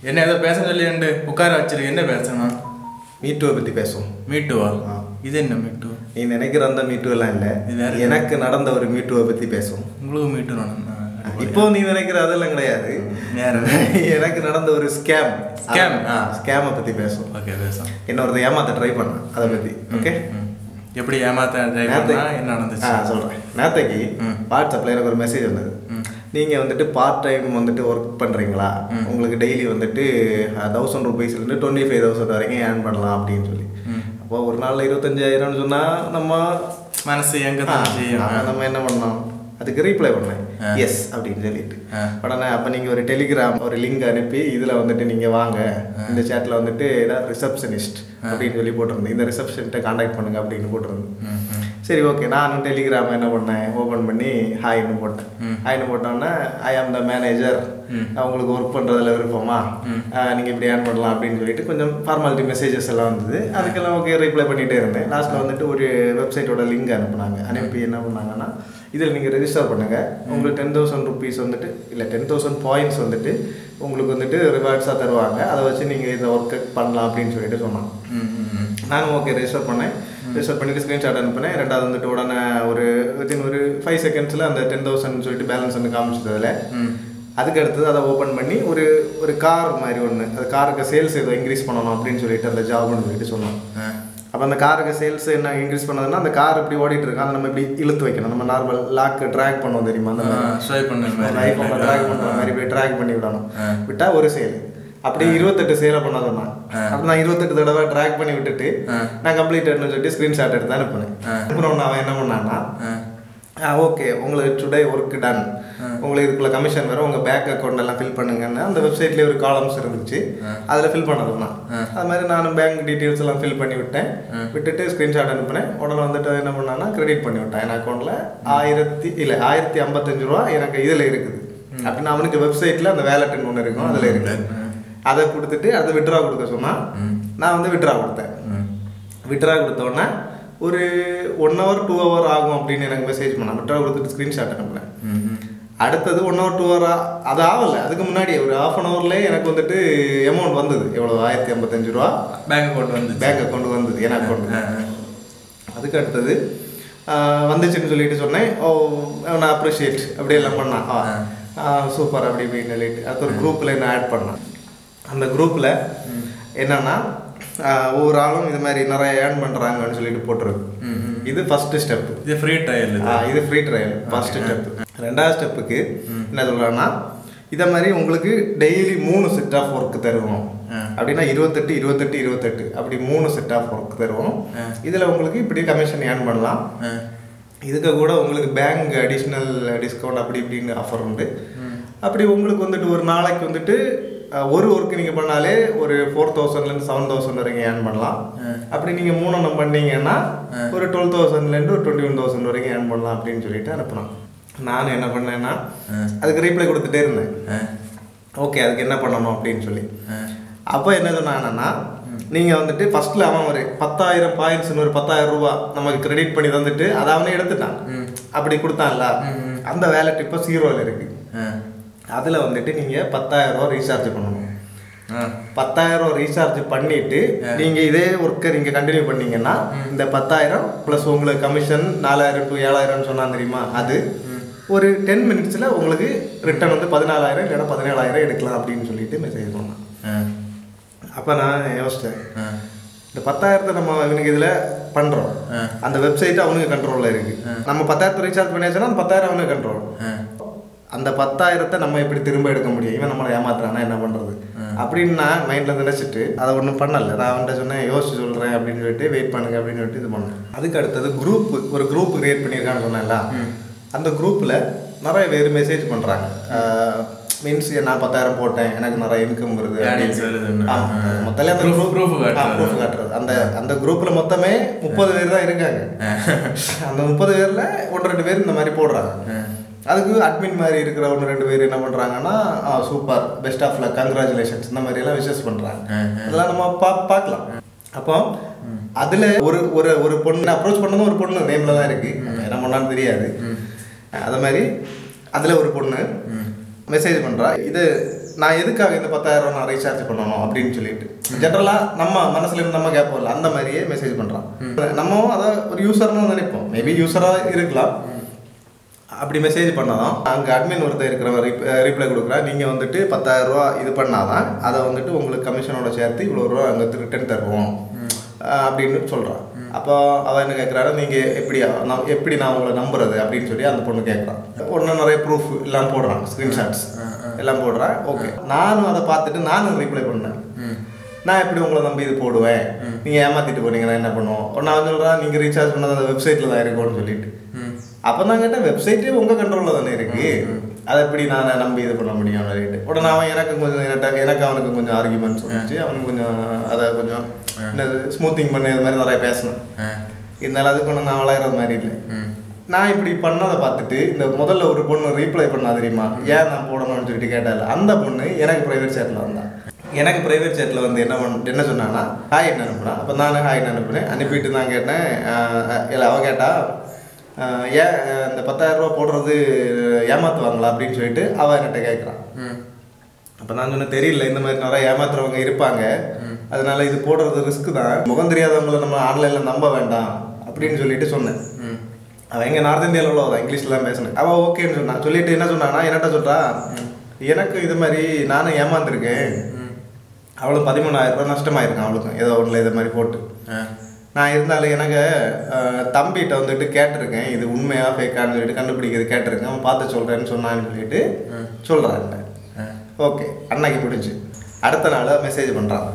என்ன ஏதோ பேச சொல்லிண்டு உட்கார வச்சிருக்கு என்ன பேசணும் மீட்டுவை பற்றி பேசுவோம் மீட்டுவா ஆ. இது என்ன மீட்டு நீ நினைக்கிற அந்த மீட்டு எல்லாம் இல்லை இது வேற எனக்கு நடந்த ஒரு மீட்டுவை பற்றி பேசுவோம் உங்களுக்கு மீட்டு வேணும் இப்போ நீ நினைக்கிற அதெல்லாம் கிடையாது வேற எனக்கு நடந்த ஒரு ஸ்கேம் Scam? ஆ. ஸ்கேமை பற்றி பேசுவோம் ஓகே பேசும் இன்னொருத்த ஏமாத்த ட்ரை பண்ணேன் அதை பற்றி ஓகே ம். எப்படி ஏமாத்த try நேத்து- பண்ணா என்ன நடந்துச்சு ஆ சொல்கிறேன் நேத்தைக்கு ம். வாட்ஸ்அப்பில் எனக்கு ஒரு மெசேஜ் வந்தது ம். நீங்கள் வந்துட்டு பார்ட் டைம் வந்துட்டு ஒர்க் பண்ணுறீங்களா உங்களுக்கு டெய்லி வந்துட்டு தௌசண்ட் ருபீஸ்லேருந்து டுவெண்ட்டி ஃபைவ் தௌசண்ட் வரைக்கும் ஏர்ன் பண்ணலாம் அப்படின்னு சொல்லி ம். அப்போ ஒரு நாளில் இருபத்தஞ்சாயிரம்னு சொன்னால் நம்ம மனசு எங்க ஆ, தான் செய்யும் நம்ம நம்ம என்ன பண்ணோம் அதுக்கு ரீப்ளை பண்ணேன் ஆ. எஸ் அப்படின்னு சொல்லிட்டு ஆ. உடனே அப்போ நீங்கள் ஒரு டெலிகிராம் ஒரு லிங்க் அனுப்பி இதில் வந்துட்டு நீங்கள் வாங்க இந்த சேட்டில் வந்துட்டு ஏதாவது ரிசப்ஷனிஸ்ட் அப்படின்னு சொல்லி போட்டிருந்தேன் இந்த ரிசப்ஷன்கிட்ட காண்டாக்ட் பண்ணுங்க அப்படின்னு போட்டிருந்தேன் ம், ம். சரி ஓகே நானும் டெலிகிராம் என்ன பண்ணேன் ஓப்பன் பண்ணி ஹாய்னு போட்டேன் ம். ஹாய்னு போட்டோன்னே ஐ ஆம் த மேனேஜர் உங்களுக்கு ஒர்க் பண்ணுறதுல விருப்பமா நீங்கள் இப்படி ஏர்ன் பண்ணலாம் அப்படின்னு சொல்லிட்டு கொஞ்சம் ஃபார்மாலிட்டி மெசேஜஸ் எல்லாம் வந்தது அதுக்கெல்லாம் ஓகே ரிப்ளை பண்ணிகிட்டே இருந்தேன் லாஸ்ட்டில் வந்துட்டு ஒரு வெப்சைட்டோட லிங்க் அனுப்புனாங்க அனுப்பி என்ன பண்ணாங்கன்னா இதில் நீங்கள் ரெஜிஸ்டர் பண்ணுங்கள் உங்களுக்கு டென் தௌசண்ட் ருபீஸ் வந்துட்டு இல்லை டென் தௌசண்ட் பாயிண்ட்ஸ் வந்துட்டு உங்களுக்கு வந்துட்டு ரிவார்ட்ஸாக தருவாங்க அதை வச்சு நீங்கள் இந்த ஒர்க்கு பண்ணலாம் அப்படின்னு சொல்லிட்டு சொன்னாங்க ம், ம், ம். நானும் ஓகே ரெஜிஸ்டர் பண்ணேன் ரெஜிஸ்டர் பண்ணிட்டு ஸ்க்ரீன்ஷாட் அனுப்பினேன் ரெண்டாவது வந்துட்டு உடனே ஒரு வித்தின் ஒரு ஃபைவ் செகண்ட்ஸில் அந்த டென் தௌசண்ட் சொல்லிட்டு பேலன்ஸ் வந்து காமிச்சது அதில் ம். அதுக்கு அடுத்தது அதை ஓப்பன் பண்ணி ஒரு ஒரு கார் மாதிரி ஒன்று அது காருக்கு சேல்ஸ் ஏதோ இன்க்ரீஸ் பண்ணணும் அப்படின்னு சொல்லிட்டு அந்த ஜாப்னு சொல்லிட்டு சொன்னோம் ஆ. அப்போ அந்த காருக்கு சேல்ஸ் என்ன இன்க்ரீஸ் பண்ணதுன்னா அந்த கார் இப்படி ஓடிட்டு இருக்கு அதை நம்ம இப்படி இழுத்து வைக்கணும் நம்ம நார்மல் லாக் ட்ராக் பண்ணுவோம் தெரியுமா அந்த ஆ, swipe பண்ண மாதிரி. ஐஃபோனில் ட்ராக் பண்ணுற மாதிரி இப்படி ட்ராக் பண்ணி விடணும் ஆ. விட்டா ஒரு சேல் அப்படி இருபத்தெட்டு சேலை பண்ண சொன்னான் அப்போ நான் இருபத்தெட்டு தடவை ட்ராக் பண்ணி விட்டுட்டு ஆ. நான் கம்ப்ளீட்டட்னு சொல்லிட்டு ஸ்க்ரீன்ஷாட் எடுத்து அனுப்புனேன் ஆ. அனுப்புனோன்னு அவன் என்ன பண்ணான்னா ஆ. ஓகே உங்களுக்கு டுடே ஒர்க் டன் உங்களுக்கு இதுக்குள்ள கமிஷன் வரும் உங்கள் பேங்க் அக்கௌண்ட் எல்லாம் ஃபில் பண்ணுங்கன்னு அந்த வெப்சைட்லேயே ஒரு காலம்ஸ் இருந்துச்சு அதில் ஃபில் பண்ணது தான் அது மாதிரி நானும் பேங்க் டீட்டெயில்ஸ் எல்லாம் ஃபில் பண்ணி விட்டேன் விட்டுட்டு ஸ்க்ரீன்ஷாட் அனுப்புனேன் உடனே வந்துட்டு என்ன பண்ணான்னா கிரெடிட் பண்ணி விட்டேன் என் அக்கௌண்ட்டில் ஆயிரத்தி இல்லை ஆயிரத்தி ஐம்பத்தஞ்சு ரூபா எனக்கு இதில் இருக்குது அப்படின்னு அவனுக்கு வெப்சைட்டில் அந்த வேலட்னு ஒன்று இருக்கும் அதில் இருக்குது அதை கொடுத்துட்டு அதை விட்ரா கொடுக்க சொன்னால் நான் வந்து விட்ரா கொடுத்தேன் ம். விட்ரா கொடுத்தோன்னே ஒரு ஒன் ஹவர் டூ ஹவர் ஆகும் அப்படின்னு எனக்கு மெசேஜ் பண்ணான் விட்ரா கொடுத்துட்டு ஸ்க்ரீன்ஷாட் அனுப்புனேன் ம், ம். அடுத்தது ஒன் ஹவர் டூ ஹவர் அது ஆகல அதுக்கு முன்னாடி ஒரு ஹாஃப் அன் ஹவர்லேயே எனக்கு வந்துட்டு அமௌண்ட் வந்தது எவ்வளோ ஆயிரத்தி ஐம்பத்தஞ்சு ரூபா பேங்க் அக்கௌண்ட் வந்து பேங்க் அக்கௌண்ட் வந்தது என் அக்கௌண்ட் ஆ, ஆ. அதுக்கு அடுத்தது ஆஹ், வந்துச்சுன்னு சொல்லிட்டு சொன்னேன் ஓ நான் அப்ரிஷியேட் அப்படி எல்லாம் பண்ணான் சூப்பர் அப்படி இப்படின்னு சொல்லிட்டு அடுத்த ஒரு குரூப்பில் என்ன ஆட் பண்ணான் அந்த குரூப்பில் என்னன்னா ஆஹ், ஒவ்வொரு ஆளும் இது மாதிரி நிறைய ஏர்ன் பண்ணுறாங்கன்னு சொல்லிட்டு போட்டுருக்கு ம், ம். இது ஃபர்ஸ்ட் ஸ்டெப் இது ஃப்ரீ ட்ரையல் இது ஆ, இது ஃப்ரீ ட்ரையல் ஃபர்ஸ்ட் ஸ்டெப் ரெண்டாவது ஸ்டெப்புக்கு என்ன சொல்றாங்கன்னா இதை மாதிரி உங்களுக்கு டெய்லி மூணு செட் ஆஃப் ஒர்க் தருவோம் ஆ. அப்படின்னா இருபத்தெட்டு இருபத்தெட்டு இருபத்தெட்டு அப்படி மூணு செட் ஆஃப் ஒர்க் தருவோம் இதில் உங்களுக்கு இப்படி கமிஷன் ஏர்ன் பண்ணலாம் ஆ. இதுக்கு கூட உங்களுக்கு பேங்க் அடிஷ்னல் டிஸ்கவுண்ட் அப்படி இப்படின்னு ஆஃபர் உண்டு அப்படி உங்களுக்கு வந்துட்டு ஒரு நாளைக்கு வந்துட்டு அஹ், ஒரு ஒர்க் நீங்கள் பண்ணாலே ஒரு ஃபோர் தௌசண்ட்லேருந்து செவன் தௌசண்ட் வரைக்கும் ஏர்ன் பண்ணலாம் அப்படி நீங்கள் மூணெண்ணம் பண்ணீங்கன்னா ஒரு டுவெல் தௌசண்ட்லேருந்து ஒரு டுவெண்ட்டி ஒன் தௌசண்ட் வரைக்கும் ஏர்ன் பண்ணலாம் அப்படின்னு சொல்லிட்டு அனுப்புனான் நான் என்ன பண்ணேன்னா அதுக்கு ரீப்ளை கொடுத்துட்டே இருந்தேன் ஆ. ஓகே அதுக்கு என்ன பண்ணணும் அப்படின்னு சொல்லி ஆ. அப்போ என்ன சொன்னாங்கன்னா நீங்கள் வந்துட்டு ஃபர்ஸ்ட்ல அவன் ஒரு பத்தாயிரம் பாயிண்ட்ஸ் ஒரு பத்தாயிரம் ரூபாய் நமக்கு கிரெடிட் பண்ணி தந்துட்டு அதை அவனே எடுத்துட்டான் அப்படி கொடுத்தான்ல அந்த வேலட் இப்போ ஜீரோவில் இருக்கு ஆ. அதில் வந்துட்டு நீங்கள் பத்தாயிரம் ரூபா ரீசார்ஜ் பண்ணணும் ஆ. பத்தாயிரம் ரூபா ரீசார்ஜ் பண்ணிட்டு நீங்கள் இதே ஒர்க்கை நீங்கள் கண்டினியூ பண்ணீங்கன்னா இந்த பத்தாயிரம் ப்ளஸ் உங்களுக்கு கமிஷன் நாலாயிரம் டு ஏழாயிரம்னு சொன்னா தெரியுமா அது ஒரு டென் மினிட்ஸில் உங்களுக்கு ரிட்டர்ன் வந்து பதினாலாயிரம் இல்லைன்னா பதினேழாயிரம் எடுக்கலாம் அப்படின்னு சொல்லிட்டு மெசேஜ் பண்ணான் ஆ. அப்போ நான் யோசித்தேன் ஆ. இந்த பத்தாயிரத்தை நம்ம இவனுக்கு இதில் பண்ணுறோம் ஆ. அந்த வெப்சைட் அவனுக்கு கண்ட்ரோலில் இருக்கு நம்ம பத்தாயிரத்தை ரீசார்ஜ் பண்ணியாச்சுன்னா அந்த பத்தாயிரம் அவனுக்கு கண்ட்ரோல் ஆ. அந்த பத்தாயிரத்தை நம்ம எப்படி திரும்ப எடுக்க முடியும் இவன் நம்மளை ஏமாத்துறானா என்ன பண்ணுறது அப்படின்னு நான் மைண்டில் நினச்சிட்டு அதை ஒன்றும் பண்ணல நான் அவன்கிட்ட சொன்னேன் யோசிச்சு சொல்கிறேன் அப்படின்னு சொல்லிட்டு வெயிட் பண்ணுங்க அப்படின்னு சொல்லிட்டு இது பண்ணேன் அதுக்கு அடுத்தது குரூப் ஒரு குரூப் கிரியேட் பண்ணியிருக்கான்னு சொன்னேன்ல அந்த குரூப்பில் நிறைய பேர் மெசேஜ் பண்ணுறாங்க மீன்ஸ் நான் பத்தாயிரம் போட்டேன் எனக்கு நிறைய இன்கம் வருது Earnings வருதுன்னு. ஆமா. ஆ. மொத்தத்துல அந்த Proof- group- proof ஆ, காட்டுறது. proof காட்டுறது அந்த அந்த குரூப்ல மொத்தமே முப்பது பேர் தான் இருக்காங்க அந்த முப்பது பேர்ல ஒன்று ரெண்டு பேர் இந்த மாதிரி போடுறாங்க அதுக்கு அட்மின் மாதிரி இருக்கிற ஒன்று ரெண்டு பேர் என்ன பண்றாங்கன்னா super best of luck congratulations இந்த மாதிரி எல்லாம் விஷஸ் பண்றாங்க அதெல்லாம் நம்ம பா பார்க்கலாம் அப்போ அதுல ஒரு ஒரு ஒரு பொண்ணு அப்ரோச் பண்ணதும் ஒரு பொண்ணு நேம்ல தான் இருக்கு என்ன பண்ணான்னு தெரியாது அது மாதிரி அதுல ஒரு பொண்ணு மெசேஜ் பண்றா இது நான் எதுக்காக இந்த பத்தாயிரம் ரூபா நான் ரீசார்ஜ் பண்ணணும் அப்படின்னு சொல்லிட்டு ஜென்ரலாக நம்ம மனசுல இருந்து நம்ம கேட்போம்ல அந்த மாதிரியே மெசேஜ் பண்ணுறான் நம்ம அதை ஒரு யூசர்னு நினைப்போம் மேபி யூஸராக இருக்கலாம் அப்படி மெசேஜ் பண்ணாதான் அங்கே அட்மின் ஒருத்தர் இருக்கிறவர் ரிப்ளை கொடுக்குறா நீங்கள் வந்துட்டு பத்தாயிரம் ரூபா இது பண்ணாதான் அதை வந்துட்டு உங்களுக்கு கமிஷனோட சேர்த்து இவ்வளோ ரூபா அங்கே ரிட்டர்ன் தருவோம் அஹ் அப்படின்னு சொல்கிறான் அப்போ அவன் என்ன கேட்குறாரு நீங்கள் எப்படி நான் எப்படி நான் உங்களை நம்புறது அப்படின்னு சொல்லி அந்த பொண்ணு கேட்குறான் ஒன்று நிறைய ப்ரூஃப் எல்லாம் போடுறான் ஸ்க்ரீன்ஷாட்ஸ் எல்லாம் போடுறான் ஓகே நானும் அதை பார்த்துட்டு நானும் ரிப்ளை பண்ணேன் நான் எப்படி உங்களை நம்பி இது போடுவேன் நீங்கள் ஏமாத்திட்டு போனீங்கன்னா என்ன பண்ணுவோம் நான் சொல்கிறேன் நீங்கள் ரீசார்ஜ் பண்ணது அந்த வெப்சைட்டில் தான் இருக்கும்னு சொல்லிட்டு அப்போ நான் கேட்டேன் வெப்சைட்டே உங்கள் கண்ட்ரோலில் தானே இருக்கு அதை எப்படி நான் நம்பி இது பண்ண முடியும் ரைட்டு உடனே அவன் எனக்கு கொஞ்சம் எனக்கு எனக்கு அவனுக்கு கொஞ்சம் ஆர்குமெண்ட்ஸ் வந்துச்சு அவனுக்கு கொஞ்சம் அதை கொஞ்சம் என்னது ஸ்மூத்திங் பண்ணி இது மாதிரி நிறைய பேசணும் இருந்தாலும் அதுக்கு ஒன்றும் நான் வளர்கிற மாதிரி இல்லை நான் இப்படி பண்ணதை பார்த்துட்டு இந்த முதல்ல ஒரு பொண்ணு ரீப்ளை பண்ணா தெரியுமா ஏன் நான் போடணும்னு சொல்லிட்டு கேட்டால அந்த பொண்ணு எனக்கு ப்ரைவேட் சேட்டில் வந்தான் எனக்கு ப்ரைவேட் சேட்டில் வந்து என்ன பண்ண என்ன சொன்னான்னா ஹாய் என்ன அனுப்புனான் அப்போ நானும் ஹாய் அனுப்புனேன் அனுப்பிட்டு நான் கேட்டேன் ஆஹ் இல்லை அவன் கேட்டா ஆஹ் ஏன் ஆஹ் இந்த பத்தாயிரம் ரூபா போடுறது ஏமாத்துவாங்களா அப்படின்னு சொல்லிட்டு அவன் என்கிட்ட கேட்குறான் அப்போ நான் சொன்னேன் தெரியல இந்த மாதிரி நிறைய ஏமாத்துறவங்க இருப்பாங்க அதனால இது போடுறது ரிஸ்க் தான் முகம் தெரியாதவங்களை நம்ம ஆன்லைனில் நம்ப வேண்டாம் அப்படின்னு சொல்லிட்டு சொன்னேன் அவன் எங்க நார்த் இந்தியாவில் உள்ளவன் இங்கிலீஷ்ல தான் பேசினேன் அவன் ஓகேன்னு சொன்னான் சொல்லிட்டு என்ன சொன்னான்னா என்னட்ட சொல்றா எனக்கு இது மாதிரி நானும் ஏமாந்துருக்கேன் அவளும் பதிமூணாயிரம் ரூபாய் நஷ்டமாயிருக்கான் அவளுக்கும் ஏதோ ஒன்றில் இது மாதிரி போட்டு நான் இருந்தாலும் எனக்கு அஹ், தம்பிகிட்ட வந்துட்டு கேட்டிருக்கேன் இது உண்மையா ஃபேக்கான்னு சொல்லிட்டு கண்டுபிடிக்கிறது கேட்டிருக்கேன் அவன் பார்த்து சொல்கிறேன்னு சொன்னான்னு சொல்லிட்டு சொல்கிறான் ஓகே அன்னைக்கு முடிஞ்சு அடுத்த நாள் மெசேஜ் பண்ணுறான்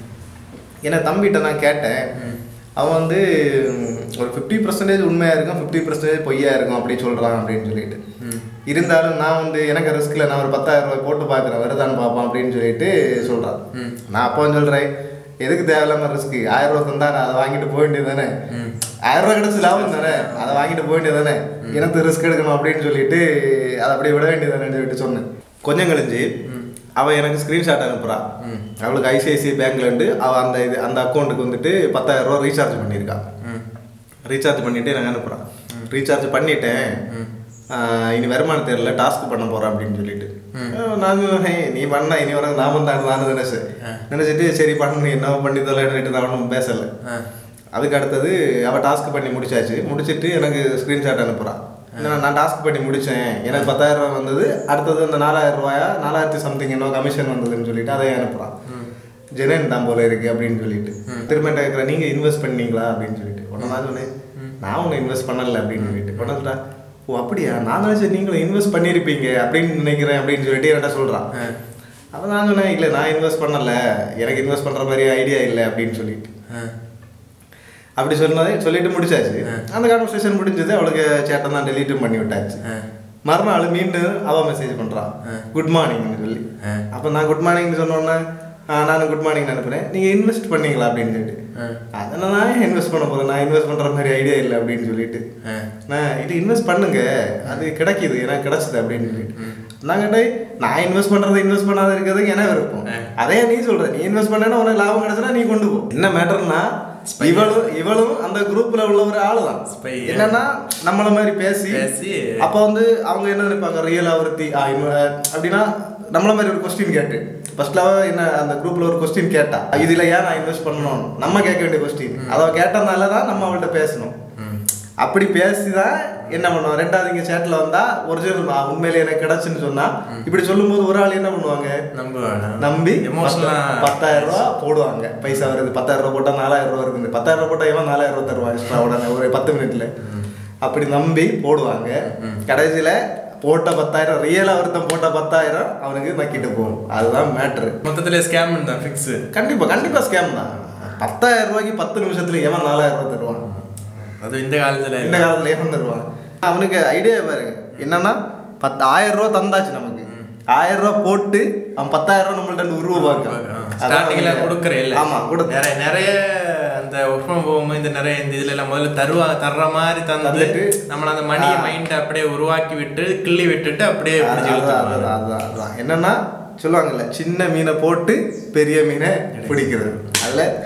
ஏன்னா தம்பிகிட்ட நான் கேட்டேன் அவன் வந்து ம், ஒரு ஃபிஃப்டி பர்சன்டேஜ் உண்மையாக இருக்கும் ஃபிஃப்டி பர்சன்டேஜ் பொய்யா இருக்கும் அப்படி சொல்கிறான் அப்படின்னு சொல்லிட்டு இருந்தாலும் நான் வந்து எனக்கு ரிஸ்கில் நான் ஒரு பத்தாயிரம் ரூபாய் போட்டு பார்க்குறேன் வருதான்னு பார்ப்போம் அப்படின்னு சொல்லிட்டு சொல்கிறான் நான் அப்போ சொல்கிறேன் எதுக்கு தேவையில்லாம ரிஸ்க் ஆயிரம் ரூபா தந்தா நான் அதை வாங்கிட்டு போக வேண்டியது தானே ஆயிரம் ரூபா கிடைச்சு லாபம் தானே அதை வாங்கிட்டு போக வேண்டியது தானே எனக்கு ரிஸ்க் எடுக்கணும் அப்படின்னு சொல்லிட்டு அதை அப்படியே விட வேண்டியது தானேன்னு சொல்லிட்டு சொன்னேன் கொஞ்சம் கழிஞ்சு அவன் எனக்கு ஸ்க்ரீன்ஷாட் அனுப்புறான் அவளுக்கு ஐசிஐசிஐ பேங்க்லேருந்து அவள் அந்த இது அந்த அக்கௌண்ட்டுக்கு வந்துட்டு பத்தாயிரம் ரூபா ரீசார்ஜ் பண்ணியிருக்கான் ரீசார்ஜ் பண்ணிட்டு எனக்கு அனுப்புகிறான் ரீசார்ஜ் பண்ணிட்டேன் ஆஹ் இனி வருமானம் தெரியல டாஸ்க் பண்ண போகிறேன் அப்படின்னு சொல்லிட்டு ஆஹ் நான் சொன்னேன், நீ பண்ண இனி வர நாம தான் நான் நினைச்சேன் நினைச்சிட்டு சரி பண்ணு என்ன பண்ணி தொலைட்டு நான் ஒன்றும் பேசலை அதுக்கு அடுத்தது அவள் டாஸ்க் பண்ணி முடிச்சாச்சு முடிச்சிட்டு எனக்கு ஸ்க்ரீன்ஷாட் அனுப்புகிறான் நான் நான் டாஸ்க் பண்ணி முடித்தேன் எனக்கு பத்தாயிரம் ரூபாய் வந்தது அடுத்தது அந்த நாலாயிரம் ரூபாயா நாலாயிரத்தி சம்திங் என்ன கமிஷன் வந்ததுன்னு சொல்லிட்டு அதை அனுப்புகிறான் ஜெனன் தான் போல இருக்கு அப்படின்னு சொல்லிட்டு திரும்ப கேட்குற நீங்கள் இன்வெஸ்ட் பண்ணீங்களா அப்படின்னு சொல்லிட்டு உடனே நான் சொன்னேன் நான் ஒன்றும் இன்வெஸ்ட் பண்ணல அப்படின்னு சொல்லிட்டு உடனே சொல்றா, ஓ அப்படியா நான் நினச்சேன் நீங்களும் இன்வெஸ்ட் பண்ணியிருப்பீங்க அப்படின்னு நினைக்கிறேன் அப்படின்னு சொல்லிட்டு என்கிட்ட சொல்கிறான் அப்போ நான் சொன்னேன் இல்லை நான் இன்வெஸ்ட் பண்ணல எனக்கு இன்வெஸ்ட் பண்ணுற மாதிரி ஐடியா இல்லை அப்படின்னு சொல்லிட்டு அப்படி சொன்னதே சொல்லிட்டு முடிச்சாச்சு அந்த கான்வர்சேஷன் முடிஞ்சது அவளுக்கு சேட்டை தான் டெலீட்டும் பண்ணி விட்டாச்சு மறுநாள் மீண்டும் அவ மெசேஜ் பண்றான் குட் மார்னிங்னு சொல்லி அப்போ நான் குட் மார்னிங்னு சொன்னோன்னே நானும் குட் மார்னிங் அனுப்புறேன் நீங்க இன்வெஸ்ட் பண்ணீங்களா அப்படின்னு சொல்லிட்டு அதனால நான் இன்வெஸ்ட் பண்ண போறேன் நான் இன்வெஸ்ட் பண்ற மாதிரி ஐடியா இல்லை அப்படின்னு சொல்லிட்டு நான் இது இன்வெஸ்ட் பண்ணுங்க அது கிடைக்குது எனக்கு கிடைச்சது அப்படின்னு சொல்லிட்டு நான் கேட்டேன் நான் இன்வெஸ்ட் பண்றது இன்வெஸ்ட் பண்ணாத இருக்கிறதுக்கு என்ன விருப்பம் அதே நீ சொல்ற நீ இன்வெஸ்ட் பண்ணேன்னா உனக்கு லாபம் கிடைச்சா நீ கொண்டு போ என்ன மேட்டர்னா இவளும் இவளும் அந்த குரூப்ல உள்ள ஒரு ஆளு தான் Spy. என்னன்னா நம்மள மாதிரி பேசி பேசி அப்ப வந்து அவங்க என்ன நினைப்பாங்க ரியல் ஒருத்தி ஆ, இவ- அப்படின்னா நம்மள மாதிரி ஒரு கொஸ்டின் கேட்டு ஃபர்ஸ்ட்ல என்ன அந்த குரூப்ல ஒரு கொஸ்டின் கேட்டா இதுல ஏன் நான் இன்வெஸ்ட் பண்ணணும் நம்ம கேட்க வேண்டிய கொஸ்டின் அதை கேட்டனால தான் நம்ம அவள்கிட்ட பேசணும் அப்படி பேசி தான் என்ன பண்ணுவோம் ரெண்டாவது இங்க சேட்ல வந்தா ஒரிஜினல் உண்மையிலே எனக்கு கிடைச்சுன்னு சொன்னா இப்படி சொல்லும்போது ஒரு ஆள் என்ன பண்ணுவாங்க நம்புவாங்க நம்பி எமோஷனலா பத்து- பத்தாயிரம் ரூபா போடுவாங்க பைசா வருது பத்தாயிரம் ரூபா போட்டா நாலாயிரம் ரூபா இருக்குது பத்தாயிரம் ரூபா போட்டா இவன் நாலாயிரம் ரூபா தருவான் எக்ஸ்ட்ரா உடனே ஒரு பத்து மினிட்ல அப்படி நம்பி போடுவாங்க கடைசியில போட்ட பத்தாயிரம் ரியலா ஒருத்தன் போட்ட பத்தாயிரம் அவனுக்கு நக்கிட்டு போகும் அதுதான் மேட்ரு மொத்தத்துல ஸ்கேம் தான் ஃபிக்ஸ் கண்டிப்பா கண்டிப்பா ஸ்கேம் தான் பத்தாயிரம் ரூபாய்க்கு பத்து நிமிஷத்துல எவன் நாலாயிரம் ரூபாய் தருவான் அது இந்த காலத்துல இந்த காலத்துல எவன் தருவான் அவனுக்கு ஐடியா பாருங்க என்னன்னா பத்து ஆயிரம் ரூபா தந்தாச்சு நமக்கு ஆயிரம் ரூபா போட்டு அவன் பத்தாயிரம் ரூபா நம்மள்ட்ட இருந்து உருவாக்கான் ஸ்டார்டிங்ல கொடுக்குற இல்ல ஆமா கொடு நிறைய நிறைய அந்த ஒர்க் ஃப்ரம் ஹோம் இந்த நிறைய இந்த இதுல எல்லாம் முதல்ல தருவா தர்ற மாதிரி தந்துட்டு தந்துட்டு, நம்மள அந்த மணி மைண்ட் அப்படியே உருவாக்கி விட்டு கிள்ளி விட்டுட்டு அப்படியே பிடிச்சி அதான், இழுத்துருவாங்க. அதான், அதான், அதான். என்னன்னா சொல்லுவாங்கல்ல சின்ன மீனை போட்டு பெரிய மீனை பிடிக்கிறது அதில்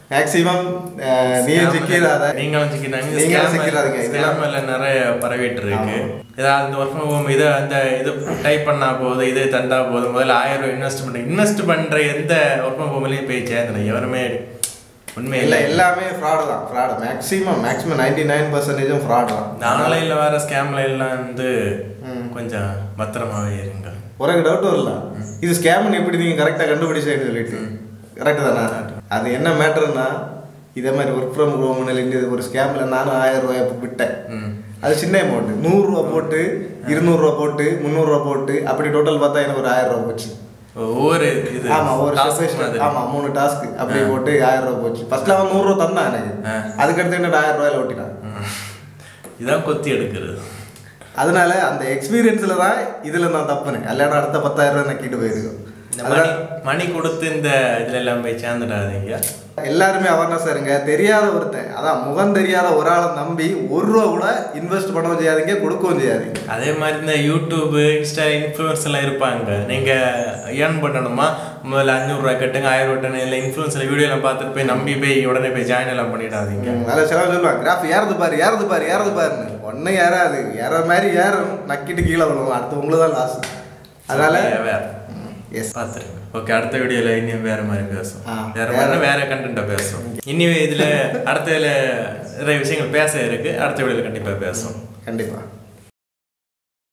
மேக்ஸிமம் நீயும் சிக்கிறாத நீங்களும் சிக்கிறாங்க நீங்களும் சிக்கிறாதீங்க. இதெல்லாம் ஸ்கேம்ல நிறைய பரவிட்டு இருக்கு ஏதாவது இந்த ஒர்க் ஃப்ரம் ஹோம் இதை அந்த இது டைப் பண்ணா போதும் இது தந்தா போதும் முதல்ல ஆயிரம் ரூபாய் இன்வெஸ்ட் பண்ண இன்வெஸ்ட் பண்ற எந்த ஒர்க் ஃப்ரம் ஹோம்லயும் போய் சேர்ந்தன எவருமே உண்மை இல்ல இல்லை எல்லாமே ஃப்ராடு தான் fraud maximum maximum ninety nine பர்சன்டேஜும் ஃப்ராடு தான் இந்த ஆன்லைன்ல வர ஸ்கேம்ல எல்லாம் வந்து கொஞ்சம் பத்திரமாவே இருங்க ஒரு டவுட் வரல இது ஸ்கேம்னு எப்படி நீங்க கரெக்டா கண்டுபிடிச்சேன்னு சொல்லிட்டு கரெக்ட் தானே அது என்ன மேட்டர்னா இதே மாதிரி ஒர்க் ஃப்ரம் ஹோம்னு ஒரு ஸ்கேம்ல நானும் ஆயிரம் ரூபாய் விட்டேன் ம். அது சின்ன அமௌண்ட் நூறுரூவா போட்டு இருநூறுவா போட்டு முந்நூறுரூவா போட்டு அப்படி டோட்டல் பார்த்தா எனக்கு ஒரு ஆயிரம் ரூபா போச்சு ஒவ்வொரு இது ஆமா ஒரு task செப்பரேஷன் மாதிரி. ஆமா மூணு டாஸ்க் அப்படி போட்டு ஆயிரம் ரூபாய் போச்சு ஃபர்ஸ்ட்ல அவன் நூறுரூவா தந்தான் எனக்கு ஆ. அதுக்கடுத்து என்ன ஆயிரம் ரூபாயில ஓட்டினான் ம். இதான் கொத்தி எடுக்கிறது அதனால அந்த எக்ஸ்பீரியன்ஸ்ல தான் இதுல நான் தப்புனேன் இல்லைன்னா அடுத்த பத்தாயிரம் ரூபாய் நான் கீட்டு போயிருக்கோம் இந்த மணி மணி கொடுத்து இந்த இதுல எல்லாம் போய் சேர்ந்துடாதீங்க எல்லாருமே அவேர்னஸ் இருங்க தெரியாத ஒருத்தன் அதான் முகம் தெரியாத ஒரு ஆளை நம்பி ஒரு ரூபா கூட இன்வெஸ்ட் பண்ணவும் செய்யாதீங்க கொடுக்கவும் செய்யாதீங்க அதே மாதிரி இந்த யூடியூப் இன்ஸ்டா இன்ஃப்ளூயன்ஸ் எல்லாம் இருப்பாங்க நீங்க ஏர்ன் பண்ணணுமா முதல்ல அஞ்சூறுரூவா கட்டுங்க ஆயிரம் ரூபா கட்டுங்க இல்லை இன்ஃப்ளூன்ஸில் வீடியோ எல்லாம் பார்த்துட்டு போய் நம்பி போய் உடனே போய் ஜாயின் எல்லாம் பண்ணிடாதீங்க அதில் சில சொல்லுவாங்க கிராஃப் ஏறது பாரு ஏறது பாரு ஏறது பாருன்னு ஒன்றும் ஏறாது ஏற மாதிரி ஏறும் நக்கிட்டு கீழே விழுவும் அடுத்து உங்களுக்கு தான் லாஸ் அதனால வேற எஸ் பார்த்துருங்க ஓகே அடுத்த வீடியோல இன்னும் வேற மாதிரி பேசும் ஆ, வேற வேற- மாதிரி வேற கண்டென்ட்டை பேசும் இனி இதுல அடுத்த இதுல நிறைய விஷயங்கள் பேச இருக்கு அடுத்த வீடியோல கண்டிப்பா பேசும் கண்டிப்பாக